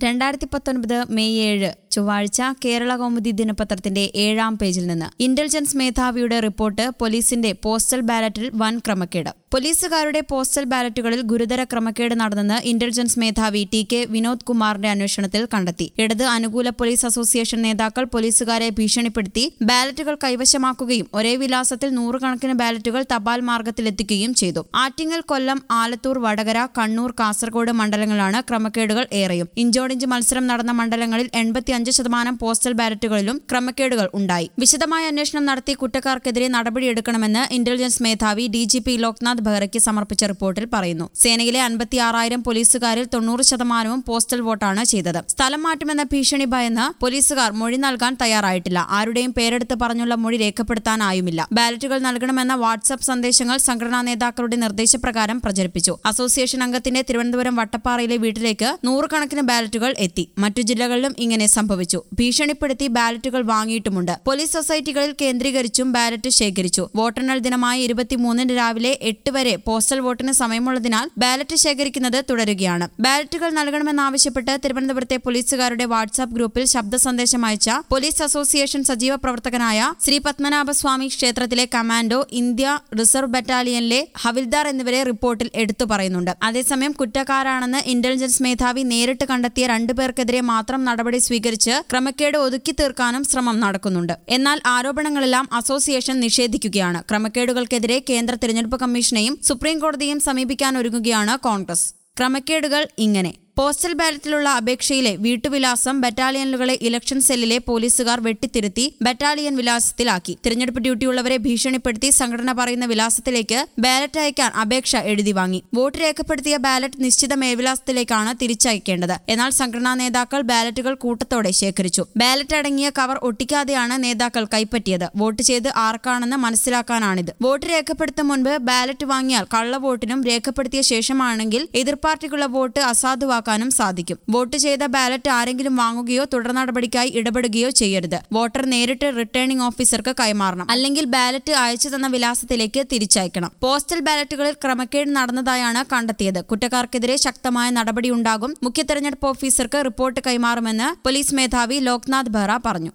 രണ്ടായിരത്തി പത്തൊൻപത് മെയ് ഏഴ് ചൊവ്വാഴ്ച കേരള കൗമുദി ദിനപത്രത്തിന്റെ ഏഴാം പേജിൽ നിന്ന് ഇന്റലിജൻസ് മേധാവിയുടെ റിപ്പോർട്ട് പോലീസിന്റെ പോസ്റ്റൽ ബാലറ്റിൽ വൻ ക്രമക്കേട് പോലീസുകാരുടെ പോസ്റ്റൽ ബാലറ്റുകളിൽ ഗുരുതര ക്രമക്കേട് നടന്നെന്ന് ഇന്റലിജൻസ് മേധാവി ടി കെ വിനോദ് കുമാറിന്റെ അന്വേഷണത്തിൽ കണ്ടെത്തി ഇടത് അനുകൂല പോലീസ് അസോസിയേഷൻ നേതാക്കൾ പോലീസുകാരെ ഭീഷണിപ്പെടുത്തി ബാലറ്റുകൾ കൈവശമാക്കുകയും ഒരേ വിലാസത്തിൽ നൂറുകണക്കിന് ബാലറ്റുകൾ തപാൽ മാർഗത്തിലെത്തിക്കുകയും ചെയ്തു ആറ്റിങ്ങൽ കൊല്ലം ആലത്തൂർ വടകര കണ്ണൂർ കാസർഗോഡ് മണ്ഡലങ്ങളാണ് ക്രമക്കേടുകൾ ഏറെയും ഇഞ്ചോടിഞ്ച് മത്സരം നടന്ന മണ്ഡലങ്ങളിൽ എൺപത്തിയഞ്ച് ശതമാനം പോസ്റ്റൽ ബാലറ്റുകളിലും ക്രമക്കേടുകൾ ഉണ്ടായി വിശദമായ അന്വേഷണം നടത്തി കുറ്റക്കാർക്കെതിരെ നടപടിയെടുക്കണമെന്ന് ഇന്റലിജൻസ് മേധാവി ഡി ജി പി ലോക്നാഥ് ബെഹ്റയ്ക്ക് സമർപ്പിച്ച റിപ്പോർട്ടിൽ പറയുന്നു സേനയിലെ അൻപത്തിയാറായിരം പോലീസുകാരിൽ തൊണ്ണൂറ് ശതമാനവും പോസ്റ്റൽ വോട്ടാണ് ചെയ്തത് സ്ഥലം മാറ്റുമെന്ന ഭീഷണി ഭയന്ന് പോലീസുകാർ മൊഴി നൽകാൻ തയ്യാറായിട്ടില്ല ആരുടെയും പേരെടുത്ത് പറഞ്ഞുള്ള മൊഴി രേഖപ്പെടുത്താനായുമില്ല ബാലറ്റുകൾ നൽകണമെന്ന വാട്സ്ആപ്പ് സന്ദേശങ്ങൾ സംഘടനാ നേതാക്കളുടെ നിർദ്ദേശപ്രകാരം പ്രചരിപ്പിച്ചു അസോസിയേഷൻ അംഗത്തിന്റെ തിരുവനന്തപുരം വട്ടപ്പാറയിലെ വീട്ടിലേക്ക് നൂറുകണക്കിന് ബാലറ്റുകൾ എത്തി മറ്റു ജില്ലകളിലും ഇങ്ങനെ സംഭവിച്ചു ഭീഷണിപ്പെടുത്തി ബാലറ്റുകൾ വാങ്ങിയിട്ടുമുണ്ട് പോലീസ് സൊസൈറ്റികളിൽ കേന്ദ്രീകരിച്ചും ബാലറ്റ് ശേഖരിച്ചു വോട്ടെണ്ണൽ ദിനമായ ഇരുപത്തിമൂന്നിന് രാവിലെ എട്ട് വരെ പോസ്റ്റൽ വോട്ടിന് സമയമുള്ളതിനാൽ ബാലറ്റ് ശേഖരിക്കുന്നത് തുടരുകയാണ് ബാലറ്റുകൾ നൽകണമെന്നാവശ്യപ്പെട്ട് തിരുവനന്തപുരത്തെ പോലീസുകാരുടെ വാട്സ്ആപ്പ് ഗ്രൂപ്പിൽ ശബ്ദ സന്ദേശം അയച്ച പോലീസ് അസോസിയേഷൻ സജീവ പ്രവർത്തകനായ ശ്രീ പത്മനാഭസ്വാമി ക്ഷേത്രത്തിലെ കമാൻഡോ ഇന്ത്യ റിസർവ് ബറ്റാലിയനിലെ ഹവിൽദാർ എന്നിവരെ റിപ്പോർട്ടിൽ എടുത്തു പറയുന്നുണ്ട് അതേസമയം കുറ്റക്കാരാണെന്ന് ഇന്റലിജൻസ് മേധാവി നേരിട്ട് കണ്ടെത്തിയ രണ്ടുപേർക്കെതിരെ മാത്രം നടപടി സ്വീകരിച്ച് ക്രമക്കേട് ഒതുക്കി തീർക്കാനും ശ്രമം നടക്കുന്നുണ്ട് എന്നാൽ ആരോപണങ്ങളെല്ലാം അസോസിയേഷൻ നിഷേധിക്കുകയാണ് ക്രമക്കേടുകൾക്കെതിരെ കേന്ദ്ര തിരഞ്ഞെടുപ്പ് കമ്മീഷനെയും സുപ്രീം കോടതിയും സമീപിക്കാനൊരുങ്ങുകയാണ് കോൺഗ്രസ് ക്രമക്കേടുകൾ ഇങ്ങനെ പോസ്റ്റൽ ബാലറ്റിലുള്ള അപേക്ഷയിലെ വീട്ടുവിലാസം ബറ്റാലിയനുകളെ ഇലക്ഷൻ സെല്ലിലെ പോലീസുകാർ വെട്ടിത്തിരുത്തി ബറ്റാലിയൻ വിലാസത്തിലാക്കി തിരഞ്ഞെടുപ്പ് ഡ്യൂട്ടിയുള്ളവരെ ഭീഷണിപ്പെടുത്തി സംഘടന പറയുന്ന വിലാസത്തിലേക്ക് ബാലറ്റ് അയക്കാൻ അപേക്ഷ എഴുതി വാങ്ങി വോട്ട് രേഖപ്പെടുത്തിയ ബാലറ്റ് നിശ്ചിത മേൽവിലാസത്തിലേക്കാണ് തിരിച്ചയക്കേണ്ടത് എന്നാൽ സംഘടനാ നേതാക്കൾ ബാലറ്റുകൾ കൂട്ടത്തോടെ ശേഖരിച്ചു ബാലറ്റ് അടങ്ങിയ കവർ ഒട്ടിക്കാതെയാണ് നേതാക്കൾ കൈപ്പറ്റിയത് വോട്ട് ചെയ്ത് ആർക്കാണെന്ന് മനസ്സിലാക്കാനാണിത് വോട്ട് രേഖപ്പെടുത്തും മുൻപ് ബാലറ്റ് വാങ്ങിയാൽ കള്ളവോട്ടിനും രേഖപ്പെടുത്തിയ ശേഷമാണെങ്കിൽ എതിർപാർട്ടിക്കുള്ള വോട്ട് അസാധുവാക്കാനും സാധിക്കും വോട്ട് ചെയ്ത ബാലറ്റ് ആരെങ്കിലും വാങ്ങുകയോ തുടർ നടപടിക്കായി ഇടപെടുകയോ ചെയ്യരുത് വോട്ടർ നേരിട്ട് റിട്ടേണിംഗ് ഓഫീസർക്ക് കൈമാറണം അല്ലെങ്കിൽ ബാലറ്റ് അയച്ചു തന്ന വിലാസത്തിലേക്ക് തിരിച്ചയക്കണം പോസ്റ്റൽ ബാലറ്റുകളിൽ ക്രമക്കേട് നടന്നതായാണ് കണ്ടെത്തിയത് കുറ്റക്കാർക്കെതിരെ ശക്തമായ നടപടിയുണ്ടാകും മുഖ്യ തെരഞ്ഞെടുപ്പ് ഓഫീസർക്ക് റിപ്പോർട്ട് കൈമാറുമെന്ന് പോലീസ് മേധാവി ലോക്നാഥ് ബെഹ്റ പറഞ്ഞു